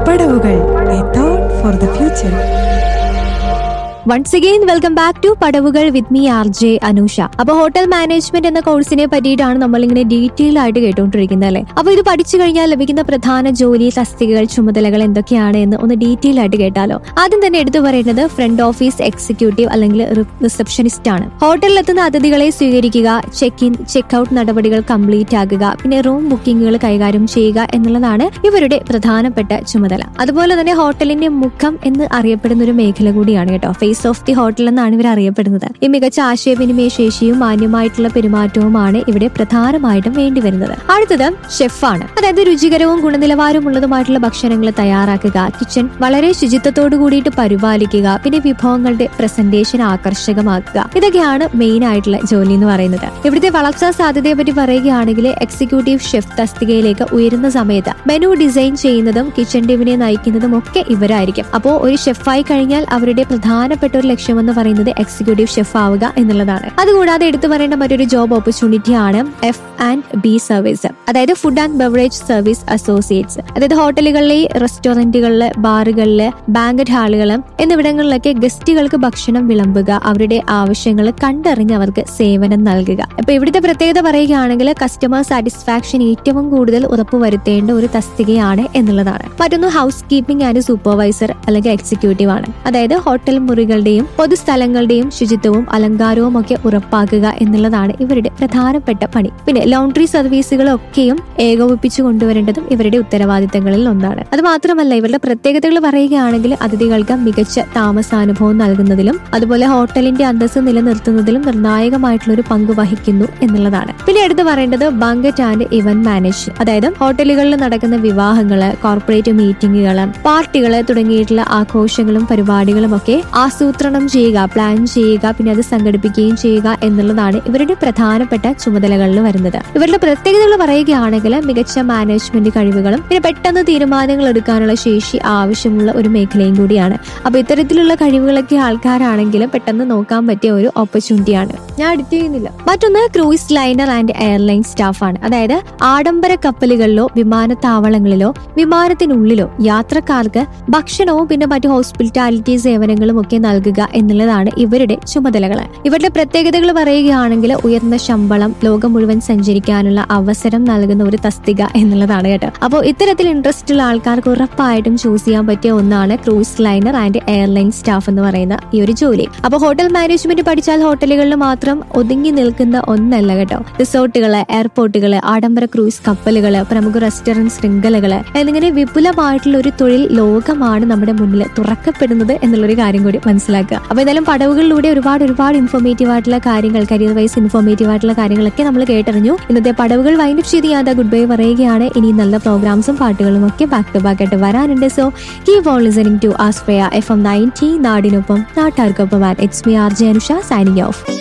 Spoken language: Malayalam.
പടവുകൾ a thought for the future once again welcome back to Padavukal with me R J Anusha അപ്പൊ ഹോട്ടൽ മാനേജ്മെന്റ് എന്ന കോഴ്സിനെ പറ്റിയിട്ടാണ് നമ്മൾ ഇങ്ങനെ ഡീറ്റെയിൽ ആയിട്ട് കേട്ടുകൊണ്ടിരിക്കുന്നത് അല്ലെ അപ്പൊ ഇത് പഠിച്ചു കഴിഞ്ഞാൽ ലഭിക്കുന്ന പ്രധാന ജോലി തസ്തികകൾ ചുമതലകൾ എന്തൊക്കെയാണ് എന്ന് ഒന്ന് ഡീറ്റെയിൽ ആയിട്ട് കേട്ടാലോ ആദ്യം തന്നെ എടുത്തു പറയുന്നത് ഫ്രണ്ട് ഓഫീസ് എക്സിക്യൂട്ടീവ് അല്ലെങ്കിൽ റിസപ്ഷനിസ്റ്റ് ആണ് ഹോട്ടലിലെത്തുന്ന അതിഥികളെ സ്വീകരിക്കുക ചെക്ക് ഇൻ ചെക്ക് ഔട്ട് നടപടികൾ കംപ്ലീറ്റ് ആകുക പിന്നെ റൂം ബുക്കിംഗുകൾ കൈകാര്യം ചെയ്യുക എന്നുള്ളതാണ് ഇവരുടെ പ്രധാനപ്പെട്ട ചുമതല അതുപോലെ തന്നെ ഹോട്ടലിന്റെ മുഖം എന്ന് അറിയപ്പെടുന്ന ഒരു മേഖല കൂടിയാണ് കേട്ടോ ഫേസ് ഓഫ് ദി ഹോട്ടൽ എന്നാണ് ഇവർ അറിയപ്പെടുന്നത് ഈ മികച്ച ആശയവിനിമയ ശേഷിയും മാന്യമായിട്ടുള്ള പെരുമാറ്റവുമാണ് ഇവിടെ പ്രധാനമായിട്ടും വേണ്ടിവരുന്നത് അടുത്തത് ഷെഫാണ് അതായത് രുചികരവും ഗുണനിലവാരമുള്ളതുമായിട്ടുള്ള ഭക്ഷണങ്ങൾ തയ്യാറാക്കുക കിച്ചൺ വളരെ ശുചിത്വത്തോടു കൂടിയിട്ട് പരിപാലിക്കുക പിന്നെ വിഭവങ്ങളുടെ പ്രസന്റേഷൻ ആകർഷകമാക്കുക ഇതൊക്കെയാണ് മെയിൻ ആയിട്ടുള്ള ജോലി എന്ന് പറയുന്നത് ഇവിടുത്തെ വളർച്ചാ സാധ്യതയെ പറ്റി പറയുകയാണെങ്കിൽ എക്സിക്യൂട്ടീവ് ഷെഫ് തസ്തികയിലേക്ക് ഉയരുന്ന സമയത്ത് മെനു ഡിസൈൻ ചെയ്യുന്നതും കിച്ചൺ ടീമിനെ നയിക്കുന്നതും ഒക്കെ ഇവരായിരിക്കും അപ്പോൾ ഒരു ഷെഫായി കഴിഞ്ഞാൽ അവരുടെ പ്രധാനപ്പെട്ട ഒരു ലക്ഷ്യമെന്ന് പറയുന്നത് എക്സിക്യൂട്ടീവ് ഷെഫ് ആവുക എന്നുള്ളതാണ് അതുകൂടാതെ എടുത്തു പറയേണ്ട മറ്റൊരു ജോബ് ഓപ്പർച്യൂണിറ്റി ആണ് എഫ് ആൻഡ് ബി സർവീസ് അതായത് food and beverage service associates അതായത് ഹോട്ടലുകളിലെ റെസ്റ്റോറന്റുകളിലെ ബാറുകളിലെ ബാങ്കറ്റ് ഹാളുകൾ എന്നിവിടങ്ങളിലൊക്കെ ഗസ്റ്റുകൾക്ക് ഭക്ഷണം വിളമ്പുക അവരുടെ ആവശ്യങ്ങൾ കണ്ടറിഞ്ഞ് അവർക്ക് സേവനം നൽകുക അപ്പൊ ഇവിടുത്തെ പ്രത്യേകത പറയുകയാണെങ്കിൽ കസ്റ്റമർ സാറ്റിസ്ഫാക്ഷൻ ഏറ്റവും കൂടുതൽ ഉറപ്പുവരുത്തേണ്ട ഒരു തസ്തികയാണ് എന്നുള്ളതാണ് മറ്റൊന്ന് ഹൗസ് കീപ്പിംഗ് ആൻഡ് സൂപ്പർവൈസർ അല്ലെങ്കിൽ എക്സിക്യൂട്ടീവ് ആണ് അതായത് ഹോട്ടൽ മുറികളുടെയും പൊതുസ്ഥലങ്ങളുടെയും ശുചിത്വവും അലങ്കാരവും ഒക്കെ ഉറപ്പാക്കുക എന്നുള്ളതാണ് ഇവരുടെ പ്രധാനപ്പെട്ട പണി പിന്നെ ലോണ്ടറി സർവീസുകളൊക്കെയും ഏകോപിപ്പിച്ചു കൊണ്ടുവരേണ്ടതും ഇവരുടെ ഉത്തരവാദിത്തങ്ങളിൽ ഒന്നാണ് അത് മാത്രമല്ല ഇവരുടെ പ്രത്യേകതകൾ പറയുകയാണെങ്കിൽ അതിഥികൾക്ക് മികച്ച താമസാനുഭവം നൽകുന്നതിലും അതുപോലെ ഹോട്ടലിന്റെ അന്തസ്സ് നിലനിർത്തുന്നതിലും നിർണായകമായിട്ടുള്ള ഒരു പങ്ക് വഹിക്കുന്നു എന്നുള്ളതാണ് പിന്നെ എടുത്തു പറയേണ്ടത് ബങ്കറ്റ് ആൻഡ് ഇവന്റ് മാനേജ് അതായത് ഹോട്ടലുകളിൽ നടക്കുന്ന വിവാഹങ്ങള് കോർപ്പറേറ്റ് മീറ്റിംഗുകള് പാർട്ടികള് തുടങ്ങിയിട്ടുള്ള ആഘോഷങ്ങളും പരിപാടികളും ഒക്കെ ആസൂത്രണം ചെയ്യുക പ്ലാൻ ചെയ്യുക പിന്നെ അത് സംഘടിപ്പിക്കുകയും ചെയ്യുക എന്നുള്ളതാണ് ഇവരുടെ പ്രധാനപ്പെട്ട ചുമതലകളിൽ വരുന്നത് ഇവരുടെ പ്രത്യേകതകൾ പറയുകയാണെങ്കിൽ മികച്ച മാനേജ്മെന്റ് കഴിവുകളും പിന്നെ പെട്ടെന്ന് തീരുമാനങ്ങൾ എടുക്കാനുള്ള ശേഷി ആവശ്യമുള്ള ഒരു മേഖലയും കൂടിയാണ് അപ്പൊ ഇത്തരത്തിലുള്ള കഴിവുകളൊക്കെ ആൾക്കാരാണെങ്കിലും പെട്ടെന്ന് നോക്കാൻ പറ്റിയ ഒരു ഓപ്പർച്യൂണിറ്റിയാണ് ഞാൻ എഡിറ്റ് ചെയ്യുന്നില്ല മറ്റൊന്ന് cruise liner and airline staff ആണ് അതായത് ആഡംബര കപ്പലുകളിലോ വിമാനത്താവളങ്ങളിലോ വിമാനത്തിനുള്ളിലോ യാത്രക്കാർക്ക് ഭക്ഷണവും പിന്നെ മറ്റു ഹോസ്പിറ്റാലിറ്റി സേവനങ്ങളും ഒക്കെ നൽകുക എന്നുള്ളതാണ് ഇവരുടെ ചുമതലകൾ ഇവരുടെ പ്രത്യേകതകൾ പറയുകയാണെങ്കിൽ ഉയർന്ന ശമ്പളം ലോകം മുഴുവൻ സഞ്ചരിക്കാനുള്ള അവസരം നൽകുന്ന ഒരു തസ്തിക എന്നുള്ളതാണ് കേട്ടോ അപ്പോൾ ഇത്തരത്തിൽ ഇൻട്രസ്റ്റ് ഉള്ള ആൾക്കാർക്ക് ഉറപ്പായിട്ടും ചൂസ് ചെയ്യാൻ പറ്റിയ ഒന്നാണ് cruise liner and airline staff എന്ന് പറയുന്ന ഈ ഒരു ജോലി അപ്പോൾ ഹോട്ടൽ മാനേജ്മെന്റ് പഠിച്ചാൽ ഹോട്ടലുകളിൽ മാത്രം ഒതുങ്ങി നിൽക്കുന്ന ഒന്നല്ല കേട്ടോ റിസോർട്ടുകള് എയർപോർട്ടുകള് ആഡംബര ക്രൂസ് കപ്പലുകള് പ്രമുഖ റെസ്റ്റോറന്റ് ശൃംഖലകള് എന്നിങ്ങനെ വിപുലമായിട്ടുള്ള ഒരു തൊഴിൽ ലോകമാണ് നമ്മുടെ മുന്നിൽ തുറക്കപ്പെടുന്നത് എന്നുള്ളൊരു കാര്യം കൂടി മനസ്സിലാക്കുക അപ്പൊ എന്തായാലും പടവുകളിലൂടെ ഒരുപാട് ഒരുപാട് ഇൻഫോർമേറ്റീവ് ആയിട്ടുള്ള കാര്യങ്ങൾ കരിയർ വൈസ് ഇൻഫോർമേറ്റീവ് ആയിട്ടുള്ള കാര്യങ്ങളൊക്കെ നമ്മൾ കേട്ടറിഞ്ഞു ഇന്നത്തെ പടവുകൾ വൈൻഡപ്പ് ചെയ്ത് ഞാൻ ഗുഡ് ബൈ പറയുകയാണ് ഇനി നല്ല പ്രോഗ്രാംസും പാട്ടുകളും ഒക്കെ ബാക്ക് ടു ബാക്ക് ആയിട്ട് വരാനുണ്ട് so keep on listening to ആസ്ഫയ എഫ് എം നയൻറ്റി നാടിനൊപ്പം നാട്ടാർക്കൊപ്പം it's me R J Anusha signing of